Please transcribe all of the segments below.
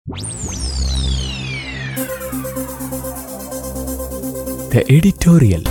The editorial.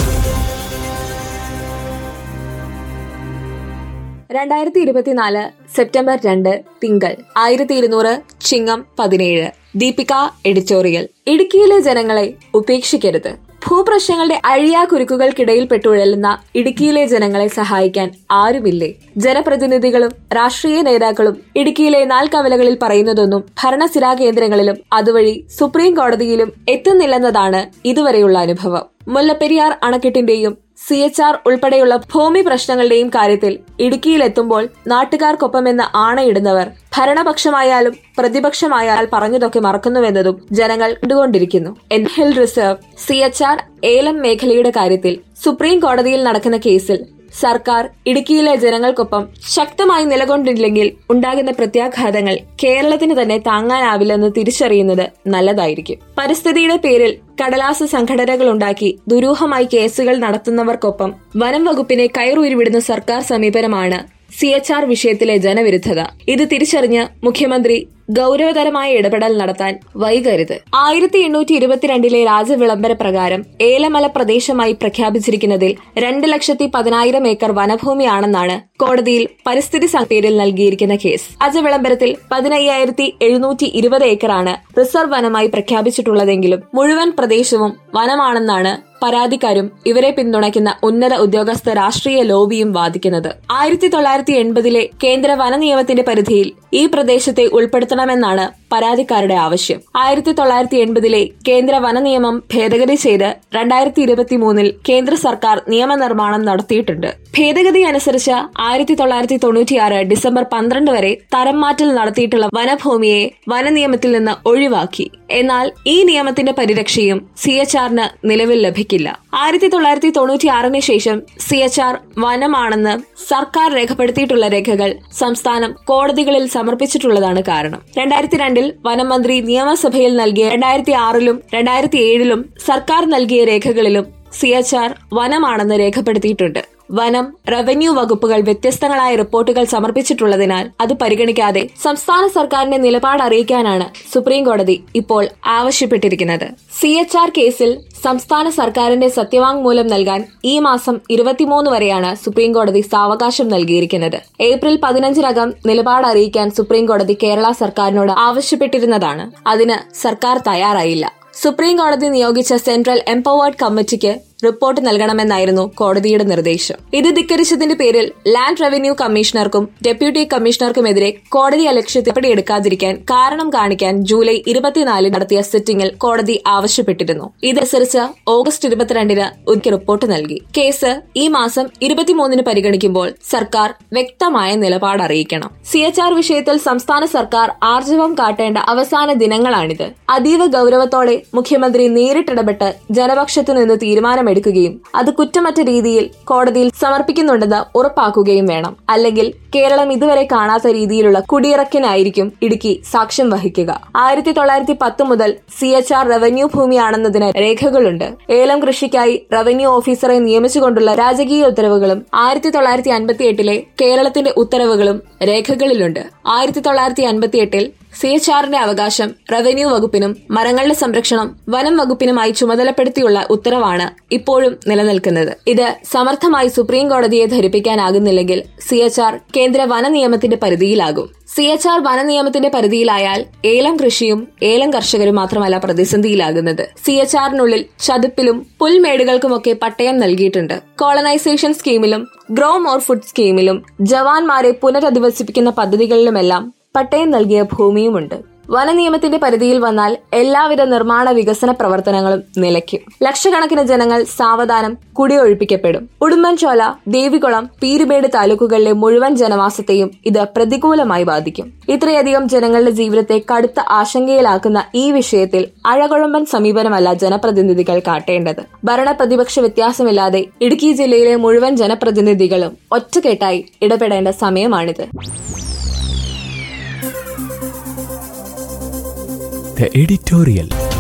രണ്ടായിരത്തി ഇരുപത്തിനാല് September രണ്ട് തിങ്കൾ ആയിരത്തി ഇരുന്നൂറ് ചിങ്ങം പതിനേഴ് ദീപിക എഡിറ്റോറിയൽ ഇടുക്കിയിലെ ജനങ്ങളെ ഉപേക്ഷിക്കരുത് ഭൂപ്രശ്നങ്ങളുടെ അഴിയാ കുരുക്കുകൾക്കിടയിൽ പെട്ടുഴലുന്ന ഇടുക്കിയിലെ ജനങ്ങളെ സഹായിക്കാൻ ആരുമില്ലേ ജനപ്രതിനിധികളും രാഷ്ട്രീയ നേതാക്കളും ഇടുക്കിയിലെ നാൽക്കവലകളിൽ പറയുന്നതൊന്നും ഭരണസിരാ കേന്ദ്രങ്ങളിലും അതുവഴി സുപ്രീം കോടതിയിലും എത്തുന്നില്ലെന്നതാണ് ഇതുവരെയുള്ള അനുഭവം മുല്ലപ്പെരിയാർ അണക്കെട്ടിന്റെയും സി എച്ച് ആർ ഉൾപ്പെടെയുള്ള ഭൂമി പ്രശ്നങ്ങളുടെയും കാര്യത്തിൽ ഇടുക്കിയിലെത്തുമ്പോൾ നാട്ടുകാർക്കൊപ്പമെന്ന് ആണയിടുന്നവർ ഭരണപക്ഷമായാലും പ്രതിപക്ഷമായാൽ പറഞ്ഞതൊക്കെ മറക്കുന്നുവെന്നതും ജനങ്ങൾ കണ്ടുകൊണ്ടിരിക്കുന്നു എൻ hill reserve C H R ഏലം മേഖലയുടെ കാര്യത്തിൽ സുപ്രീം കോടതിയിൽ നടക്കുന്ന കേസിൽ സർക്കാർ ഇടുക്കിയിലെ ജനങ്ങൾക്കൊപ്പം ശക്തമായി നിലകൊണ്ടില്ലെങ്കിൽ ഉണ്ടാകുന്ന പ്രത്യാഘാതങ്ങൾ കേരളത്തിന് തന്നെ താങ്ങാനാവില്ലെന്ന് തിരിച്ചറിയുന്നത് നല്ലതായിരിക്കും പരിസ്ഥിതിയുടെ പേരിൽ കടലാസ സംഘടനകളുണ്ടാക്കി ദുരൂഹമായി കേസുകൾ നടത്തുന്നവർക്കൊപ്പം വനം വകുപ്പിനെ കയറുരുവിടുന്ന സർക്കാർ സമീപനമാണ് സി എച്ച് ആർ വിഷയത്തിലെ ജനവിരുദ്ധത ഇത് തിരിച്ചറിഞ്ഞ് മുഖ്യമന്ത്രി ഗൗരവതരമായ ഇടപെടൽ നടത്താൻ വൈകരുത് ആയിരത്തി എണ്ണൂറ്റി ഇരുപത്തിരണ്ടിലെ രാജവിളംബര പ്രകാരം ഏലമല പ്രദേശമായി പ്രഖ്യാപിച്ചിരിക്കുന്നതിൽ രണ്ട് ലക്ഷത്തി പതിനായിരം ഏക്കർ വനഭൂമിയാണെന്നാണ് കോടതിയിൽ പരിസ്ഥിതി പേരിൽ നൽകിയിരിക്കുന്ന കേസ് രാജവിളംബരത്തിൽ പതിനയ്യായിരത്തി എഴുന്നൂറ്റി ഇരുപത് ഏക്കറാണ് റിസർവ് വനമായി പ്രഖ്യാപിച്ചിട്ടുള്ളതെങ്കിലും മുഴുവൻ പ്രദേശവും വനമാണെന്നാണ് പരാതിക്കാരും ഇവരെ പിന്തുണയ്ക്കുന്ന ഉന്നത ഉദ്യോഗസ്ഥ രാഷ്ട്രീയ ലോബിയും വാദിക്കുന്നത് ആയിരത്തി തൊള്ളായിരത്തി എൺപതിലെ കേന്ദ്ര വന നിയമത്തിന്റെ പരിധിയിൽ ഈ പ്രദേശത്തെ ഉൾപ്പെടുത്തണമെന്നാണ് പരാതിക്കാരുടെ ആവശ്യം ആയിരത്തി തൊള്ളായിരത്തി എൺപതിലെ കേന്ദ്ര വന നിയമം ഭേദഗതി ചെയ്ത് രണ്ടായിരത്തി ഇരുപത്തി മൂന്നിൽ കേന്ദ്ര സർക്കാർ നിയമനിർമ്മാണം നടത്തിയിട്ടുണ്ട് ഭേദഗതി അനുസരിച്ച് ആയിരത്തി തൊള്ളായിരത്തി തൊണ്ണൂറ്റിയാറ് ഡിസംബർ പന്ത്രണ്ട് വരെ തരം മാറ്റൽ നടത്തിയിട്ടുള്ള വനഭൂമിയെ വനനിയമത്തിൽ നിന്ന് ഒഴിവാക്കി എന്നാൽ ഈ നിയമത്തിന്റെ പരിരക്ഷയും സി എച്ച് ആറിന് നിലവിൽ ലഭിക്കില്ല ആയിരത്തി തൊള്ളായിരത്തി തൊണ്ണൂറ്റിയാറിന് ശേഷം സി എച്ച് ആർ വനമാണെന്ന് സർക്കാർ രേഖപ്പെടുത്തിയിട്ടുള്ള രേഖകൾ സംസ്ഥാനം കോടതികളിൽ സമർപ്പിച്ചിട്ടുള്ളതാണ് കാരണം രണ്ടായിരത്തി രണ്ടിൽ വനം മന്ത്രി നിയമസഭയിൽ നൽകിയ രണ്ടായിരത്തി ആറിലും രണ്ടായിരത്തി ഏഴിലും സർക്കാർ നൽകിയ രേഖകളിലും സി എച്ച് ആർ വനമാണെന്ന് രേഖപ്പെടുത്തിയിട്ടുണ്ട് വനം റവന്യൂ വകുപ്പുകൾ വ്യത്യസ്തങ്ങളായ റിപ്പോർട്ടുകൾ സമർപ്പിച്ചിട്ടുള്ളതിനാൽ അത് പരിഗണിക്കാതെ സംസ്ഥാന സർക്കാരിന്റെ നിലപാട് അറിയിക്കാനാണ് സുപ്രീം കോടതി ഇപ്പോൾ ആവശ്യപ്പെട്ടിരിക്കുന്നത് സി എച്ച് ആർ കേസിൽ സംസ്ഥാന സർക്കാരിന്റെ സത്യവാങ്മൂലം നൽകാൻ ഈ മാസം ഇരുപത്തിമൂന്ന് വരെയാണ് സുപ്രീം കോടതി സാവകാശം നൽകിയിരിക്കുന്നത് ഏപ്രിൽ പതിനഞ്ചിനകം നിലപാട് അറിയിക്കാൻ സുപ്രീം കോടതി കേരള സർക്കാരിനോട് ആവശ്യപ്പെട്ടിരുന്നതാണ് അതിന് സർക്കാർ തയ്യാറായില്ല സുപ്രീം കോടതി നിയോഗിച്ച സെൻട്രൽ എംപവേർഡ് കമ്മിറ്റിക്ക് റിപ്പോർട്ട് നൽകണമെന്നായിരുന്നു കോടതിയുടെ നിർദ്ദേശം ഇത് ധിക്കരിച്ചതിന്റെ പേരിൽ ലാൻഡ് റവന്യൂ കമ്മീഷണർക്കും ഡെപ്യൂട്ടി കമ്മീഷണർക്കുമെതിരെ കോടതി അലക്ഷ്യത്തിൽ എടുക്കാതിരിക്കാൻ കാരണം കാണിക്കാൻ ജൂലൈ ഇരുപത്തിനാലിൽ നടത്തിയ സിറ്റിംഗിൽ കോടതി ആവശ്യപ്പെട്ടിരുന്നു ഇതനുസരിച്ച് ഓഗസ്റ്റ് ഇരുപത്തിരണ്ടിന് ഉദ്യ റിപ്പോർട്ട് നൽകി കേസ് ഈ മാസം ഇരുപത്തിമൂന്നിന് പരിഗണിക്കുമ്പോൾ സർക്കാർ വ്യക്തമായ നിലപാട് അറിയിക്കണം സി എച്ച് ആർ വിഷയത്തിൽ സംസ്ഥാന സർക്കാർ ആർജവം കാട്ടേണ്ട അവസാന ദിനങ്ങളാണിത് അതീവ ഗൌരവത്തോടെ മുഖ്യമന്ത്രി നേരിട്ടിടപെട്ട് ജനപക്ഷത്തു നിന്ന് തീരുമാനമെടുക്കും എടുക്കുകയും അത് കുറ്റമറ്റ രീതിയിൽ കോടതിയിൽ സമർപ്പിക്കുന്നുണ്ടെന്ന് ഉറപ്പാക്കുകയും വേണം അല്ലെങ്കിൽ കേരളം ഇതുവരെ കാണാത്ത രീതിയിലുള്ള കുടിയിറക്കിനായിരിക്കും ഇടുക്കി സാക്ഷ്യം വഹിക്കുക ആയിരത്തി തൊള്ളായിരത്തി പത്ത് മുതൽ സി എച്ച് ആർ റവന്യൂ ഭൂമിയാണെന്നതിന് രേഖകളുണ്ട് ഏലം കൃഷിക്കായി റവന്യൂ ഓഫീസറെ നിയമിച്ചുകൊണ്ടുള്ള രാജകീയ ഉത്തരവുകളും ആയിരത്തി തൊള്ളായിരത്തി അൻപത്തി എട്ടിലെ കേരളത്തിന്റെ ഉത്തരവുകളും രേഖകളിലുണ്ട് ആയിരത്തി തൊള്ളായിരത്തി അൻപത്തി എട്ടിൽ സി എച്ച് ആറിന്റെ അവകാശം റവന്യൂ വകുപ്പിനും മരങ്ങളുടെ സംരക്ഷണം വനം വകുപ്പിനുമായി ചുമതലപ്പെടുത്തിയുള്ള ഉത്തരവാണ് ഇപ്പോഴും നിലനിൽക്കുന്നത് ഇത് സമർത്ഥമായി സുപ്രീം കോടതിയെ ധരിപ്പിക്കാനാകുന്നില്ലെങ്കിൽ സി എച്ച് ആർ കേന്ദ്ര വന നിയമത്തിന്റെ പരിധിയിലാകും സി എച്ച് ആർ വന നിയമത്തിന്റെ പരിധിയിലായാൽ ഏലം കൃഷിയും ഏലം കർഷകരും മാത്രമല്ല പ്രതിസന്ധിയിലാകുന്നത് സി എച്ച് ആറിനുള്ളിൽ ചതുപ്പിലും പുൽമേടുകൾക്കുമൊക്കെ പട്ടയം നൽകിയിട്ടുണ്ട് കോളനൈസേഷൻ സ്കീമിലും ഗ്രോ മോർ ഫുഡ് സ്കീമിലും ജവാന്മാരെ പുനരധിവസിപ്പിക്കുന്ന പദ്ധതികളിലുമെല്ലാം പട്ടയം നൽകിയ ഭൂമിയുമുണ്ട് വനനിയമത്തിന്റെ പരിധിയിൽ വന്നാൽ എല്ലാവിധ നിർമ്മാണ വികസന പ്രവർത്തനങ്ങളും നിലയ്ക്കും ലക്ഷക്കണക്കിന് ജനങ്ങൾ സാവധാനം കുടിയൊഴിപ്പിക്കപ്പെടും ഉടുമ്പൻചോല ദേവികുളം പീരുമേട് താലൂക്കുകളിലെ മുഴുവൻ ജനവാസത്തെയും ഇത് പ്രതികൂലമായി ബാധിക്കും ഇത്രയധികം ജനങ്ങളുടെ ജീവിതത്തെ കടുത്ത ആശങ്കയിലാക്കുന്ന ഈ വിഷയത്തിൽ അഴകുഴമ്പൻ സമീപനമല്ല ജനപ്രതിനിധികൾ കാട്ടേണ്ടത് ഭരണ പ്രതിപക്ഷ വ്യത്യാസമില്ലാതെ ഇടുക്കി ജില്ലയിലെ മുഴുവൻ ജനപ്രതിനിധികളും ഒറ്റക്കെട്ടായി ഇടപെടേണ്ട സമയമാണിത് The editorial.